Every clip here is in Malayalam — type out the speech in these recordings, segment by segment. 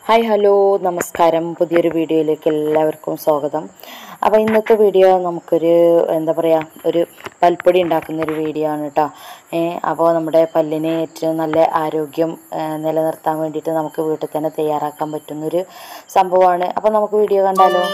ഹായ് ഹലോ നമസ്കാരം പുതിയൊരു വീഡിയോയിലേക്ക് എല്ലാവർക്കും സ്വാഗതം അപ്പോൾ ഇന്നത്തെ വീഡിയോ നമുക്കൊരു എന്താ പറയുക ഒരു പൽപ്പൊടി ഉണ്ടാക്കുന്ന ഒരു വീഡിയോ ആണ് കേട്ടോ അപ്പോൾ നമ്മുടെ പല്ലിന് ഏറ്റവും നല്ല ആരോഗ്യം ഏ, നിലനിർത്താൻ വേണ്ടിയിട്ട് നമുക്ക് വീട്ടിൽ തന്നെ തയ്യാറാക്കാൻ പറ്റുന്നൊരു സംഭവമാണ് അപ്പോൾ നമുക്ക് വീഡിയോ കണ്ടാലോ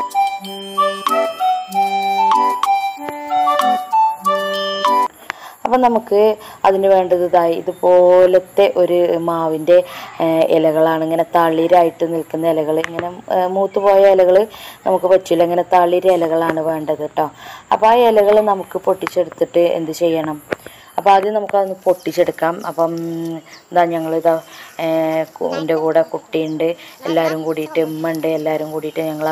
അപ്പം നമുക്ക് അതിന് വേണ്ടത് ഇതായി ഇതുപോലത്തെ ഒരു മാവിൻ്റെ ഏഹ്, ഇലകളാണ് ഇങ്ങനെ തളിരായിട്ട് നിൽക്കുന്ന ഇലകൾ ഇങ്ങനെ ഏഹ്, മൂത്ത് പോയ ഇലകൾ നമുക്ക് പറ്റില്ല ഇങ്ങനെ തളിര് ഇലകളാണ് വേണ്ടത് കേട്ടോ അപ്പോൾ ആ ഇലകൾ നമുക്ക് പൊട്ടിച്ചെടുത്തിട്ട് എന്ത് ചെയ്യണം അപ്പോൾ ആദ്യം നമുക്കതൊന്ന് പൊട്ടിച്ചെടുക്കാം അപ്പം എന്താ ഞങ്ങളിതാ എൻ്റെ കൂടെ കുട്ടിയുണ്ട് എല്ലാവരും കൂടിയിട്ട് ഉമ്മ ഉണ്ട് എല്ലാവരും കൂടിയിട്ട് ഞങ്ങൾ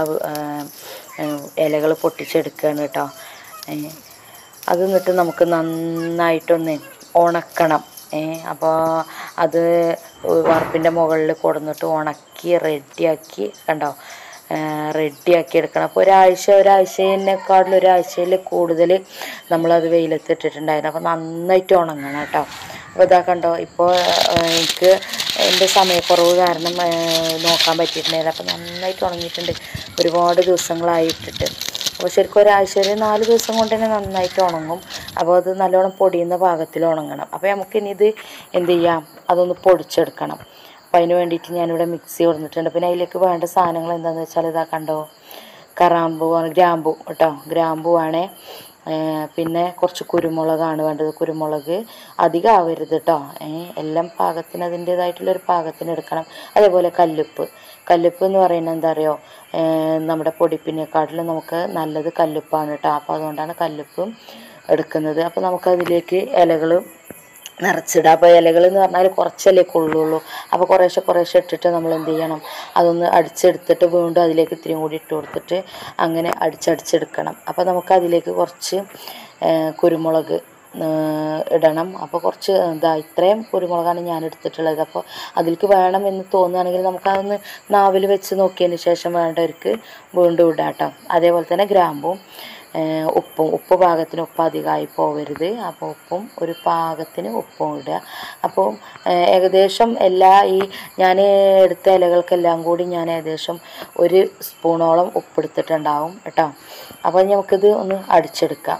ഇലകൾ പൊട്ടിച്ചെടുക്കുകയാണ് കേട്ടോ ഏഹ്, അത് എന്നിട്ട് നമുക്ക് നന്നായിട്ടൊന്ന് ഉണക്കണം ഏ അപ്പോൾ അത് വാർപ്പിൻ്റെ മുകളിൽ കൊടുന്നിട്ട് ഉണക്കി റെഡിയാക്കി കണ്ടോ റെഡിയാക്കി എടുക്കണം അപ്പോൾ ഒരാഴ്ച ഒരാഴ്ചേനേക്കാളിൽ ഒരാഴ്ചയിൽ കൂടുതൽ നമ്മളത് വെയിലത്തിട്ടിട്ടുണ്ടായിരുന്നു അപ്പോൾ നന്നായിട്ട് ഉണങ്ങണം കേട്ടോ അപ്പോൾ ഇതാ കണ്ടോ ഇപ്പോൾ എനിക്ക് എൻ്റെ സമയക്കുറവ് കാരണം ഏ, നോക്കാൻ പറ്റിയിട്ടുണ്ടായില്ല അപ്പോൾ നന്നായിട്ട് ഉണങ്ങിയിട്ടുണ്ട് ഒരുപാട് ദിവസങ്ങളായി ഇട്ടിട്ട് അപ്പോൾ ശരിക്കും ഒരാഴ്ചയിൽ നാല് ദിവസം കൊണ്ട് തന്നെ നന്നായിട്ട് ഉണങ്ങും അപ്പോൾ അത് നല്ലോണം പൊടിയുന്ന പാകത്തിൽ ഉണങ്ങണം അപ്പോൾ നമുക്കിനി ഇത് എന്ത് ചെയ്യാം അതൊന്ന് പൊടിച്ചെടുക്കണം അപ്പോൾ അതിന് വേണ്ടിയിട്ട് ഞാനിവിടെ മിക്സി കൊടുത്തിട്ടുണ്ട് പിന്നെ അതിലേക്ക് വേണ്ട സാധനങ്ങൾ എന്താണെന്ന് വെച്ചാൽ ഇതാ കണ്ടോ കറാമ്പൂ ആണ് ഗ്രാമ്പൂ കേട്ടോ ഗ്രാമ്പൂ ആണ് പിന്നെ കുറച്ച് കുരുമുളകാണ് വേണ്ടത് കുരുമുളക് അധികം ആവരുത് കേട്ടോ എല്ലാം പാകത്തിന് അതിൻ്റേതായിട്ടുള്ളൊരു പാകത്തിന് എടുക്കണം അതേപോലെ കല്ലുപ്പ് കല്ലുപ്പ് എന്ന് പറയുന്നത് എന്താ അറിയോ ഏഹ് നമ്മുടെ പൊടിപ്പിനെക്കാട്ടിലും നമുക്ക് നല്ലത് കല്ലുപ്പാണ് കേട്ടോ അപ്പോൾ അതുകൊണ്ടാണ് കല്ലുപ്പും എടുക്കുന്നത് അപ്പോൾ നമുക്കതിലേക്ക് ഇലകൾ നിറച്ചിടുക അപ്പോൾ ഇലകൾ എന്ന് പറഞ്ഞാൽ കുറച്ചല്ലേ കൊള്ളുള്ളൂ അപ്പോൾ കുറേശ്ശെ കുറേശ്ശെ ഇട്ടിട്ട് നമ്മൾ എന്ത് ചെയ്യണം അതൊന്ന് അടിച്ചെടുത്തിട്ട് വീണ്ടും അതിലേക്ക് ഇത്തിരിയും കൂടി ഇട്ട് കൊടുത്തിട്ട് അങ്ങനെ അടിച്ചടിച്ചെടുക്കണം അപ്പോൾ നമുക്ക് അതിലേക്ക് കുറച്ച് ഏഹ്, കുരുമുളക് ഏഹ്, ഇടണം അപ്പോൾ കുറച്ച് ഇതാ ഇത്രയും കുരുമുളകാണ് ഞാൻ എടുത്തിട്ടുള്ളത് അപ്പോൾ അതിലേക്ക് വേണം എന്ന് തോന്നുകയാണെങ്കിൽ നമുക്കതൊന്ന് നാവിൽ വെച്ച് നോക്കിയതിന് ശേഷം വേണ്ടവർക്ക് വീണ്ടും ഇടാം കേട്ടോ അതേപോലെ തന്നെ ഗ്രാമ്പും ഏഹ് ഉപ്പും ഉപ്പ് പാകത്തിന് ഉപ്പ് അധികമായി പോകരുത് അപ്പോൾ ഉപ്പും ഒരു പാകത്തിന് ഉപ്പും ഇടുക അപ്പോൾ ഏഹ് ഏകദേശം എല്ലാ ഈ ഞാൻ എടുത്ത ഇലകൾക്കെല്ലാം കൂടി ഞാൻ ഏകദേശം ഒരു സ്പൂണോളം ഉപ്പെടുത്തിട്ടുണ്ടാവും കേട്ടോ അപ്പോൾ നമുക്കിത് ഒന്ന് അടിച്ചെടുക്കാം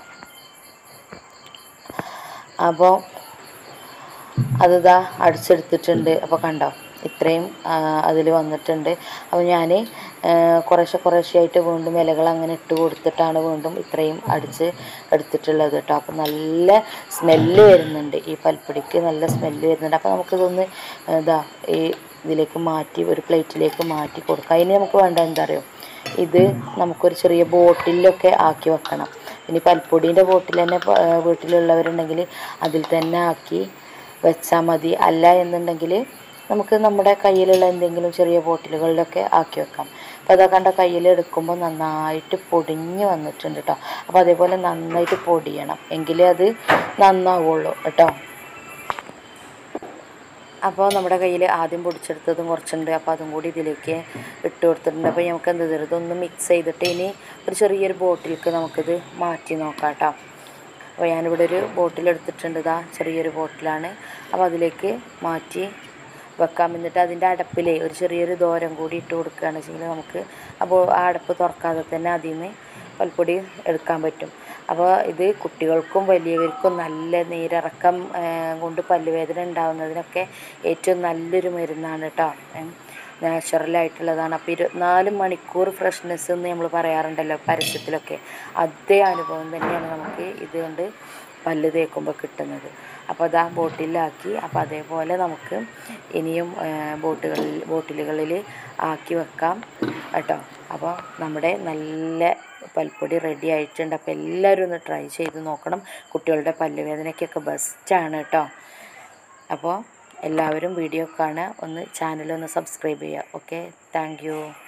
അപ്പോൾ അതിതാ അടിച്ചെടുത്തിട്ടുണ്ട് അപ്പോൾ കണ്ടോ ഇത്രയും അതിൽ വന്നിട്ടുണ്ട് അപ്പോൾ ഞാൻ കുറേശ്ശെ കുറേശ്ശെ ആയിട്ട് വീണ്ടും ഇലകൾ അങ്ങനെ ഇട്ട് കൊടുത്തിട്ടാണ് വീണ്ടും ഇത്രയും അടിച്ച് എടുത്തിട്ടുള്ളത് കേട്ടോ അപ്പോൾ നല്ല സ്മെല്ല് വരുന്നുണ്ട് ഈ പൽപ്പൊടിക്ക് നല്ല സ്മെല്ല് വരുന്നുണ്ട് അപ്പോൾ നമുക്കിതൊന്ന് ഇതാ ഈ ഇതിലേക്ക് മാറ്റി ഒരു പ്ലേറ്റിലേക്ക് മാറ്റി കൊടുക്കാം അതിന് നമുക്ക് വേണ്ട എന്താ അറിയോ ഇത് നമുക്കൊരു ചെറിയ ബോട്ടിലൊക്കെ ആക്കി വെക്കണം ഇനി പൽപ്പൊടീൻ്റെ ബോട്ടിൽ തന്നെ പ- ഏഹ് വീട്ടിലുള്ളവരുണ്ടെങ്കിൽ അതിൽ തന്നെ ആക്കി വെച്ചാൽ മതി അല്ല എന്നുണ്ടെങ്കിൽ നമുക്ക് നമ്മുടെ കയ്യിലുള്ള എന്തെങ്കിലും ചെറിയ ബോട്ടിലുകളിലൊക്കെ ആക്കി വെക്കാം അപ്പോൾ അതാ കണ്ട കയ്യിൽ എടുക്കുമ്പോൾ നന്നായിട്ട് പൊടിഞ്ഞ് വന്നിട്ടുണ്ട് കേട്ടോ അപ്പോൾ അതേപോലെ നന്നായിട്ട് പൊടിയണം എങ്കിലേ അത് നന്നാവുള്ളൂ കേട്ടോ അപ്പോൾ നമ്മുടെ കയ്യിൽ ആദ്യം പൊടിച്ചെടുത്തതും കുറച്ചുണ്ട് അപ്പോൾ അതും കൂടി ഇതിലേക്ക് ഇട്ട് കൊടുത്തിട്ടുണ്ട് അപ്പോൾ നമുക്ക് എന്ത് തരും ഇതൊന്ന് മിക്സ് ചെയ്തിട്ട് ഇനി ഒരു ചെറിയൊരു ബോട്ടിലേക്ക് നമുക്കിത് മാറ്റി നോക്കാം കേട്ടോ അപ്പോൾ ഞാനിവിടെ ഒരു ബോട്ടിൽ എടുത്തിട്ടുണ്ട് ഇതാ ചെറിയൊരു ബോട്ടിലാണ് അപ്പോൾ അതിലേക്ക് മാറ്റി വെക്കാം എന്നിട്ട് അതിൻ്റെ അടപ്പിലേ ഒരു ചെറിയൊരു ദോരം കൂടി ഇട്ട് കൊടുക്കുകയാണ് വെച്ചെങ്കിൽ നമുക്ക് അപ്പോൾ ആ അടപ്പ് തുറക്കാതെ തന്നെ അതിൽ നിന്ന് പൽപ്പൊടി എടുക്കാൻ പറ്റും അപ്പോൾ ഇത് കുട്ടികൾക്കും വലിയവർക്കും നല്ല നീരിറക്കം ഏഹ്, കൊണ്ട് പല്ലുവേദന ഉണ്ടാകുന്നതിനൊക്കെ ഏറ്റവും നല്ലൊരു മരുന്നാണ് കേട്ടോ നാച്ചുറലായിട്ടുള്ളതാണ് അപ്പോൾ ഇരുപത്തിനാല് മണിക്കൂർ ഫ്രഷ്നെസ് എന്ന് നമ്മൾ പറയാറുണ്ടല്ലോ പരസ്യത്തിലൊക്കെ അതേ അനുഭവം തന്നെയാണ് നമുക്ക് ഇതുകൊണ്ട് പല്ല് തേക്കുമ്പോൾ കിട്ടുന്നത് അപ്പോൾ അത് ആ ബോട്ടിലാക്കി അപ്പോൾ അതേപോലെ നമുക്ക് ഇനിയും ബോട്ടുകളിൽ ബോട്ടിലുകളിൽ ആക്കി വെക്കാം കേട്ടോ അപ്പോൾ നമ്മുടെ നല്ല പൽപ്പൊടി റെഡി ആയിട്ടുണ്ട് അപ്പോൾ എല്ലാവരും ഒന്ന് ട്രൈ ചെയ്ത് നോക്കണം കുട്ടികളുടെ പല്ലുവേദനയ്ക്കൊക്കെ ബെസ്റ്റാണ് കേട്ടോ അപ്പോൾ എല്ലാവരും വീഡിയോ കാണുക ഒന്ന് ചാനലൊന്ന് സബ്സ്ക്രൈബ് ചെയ്യുക ഓക്കെ താങ്ക് യു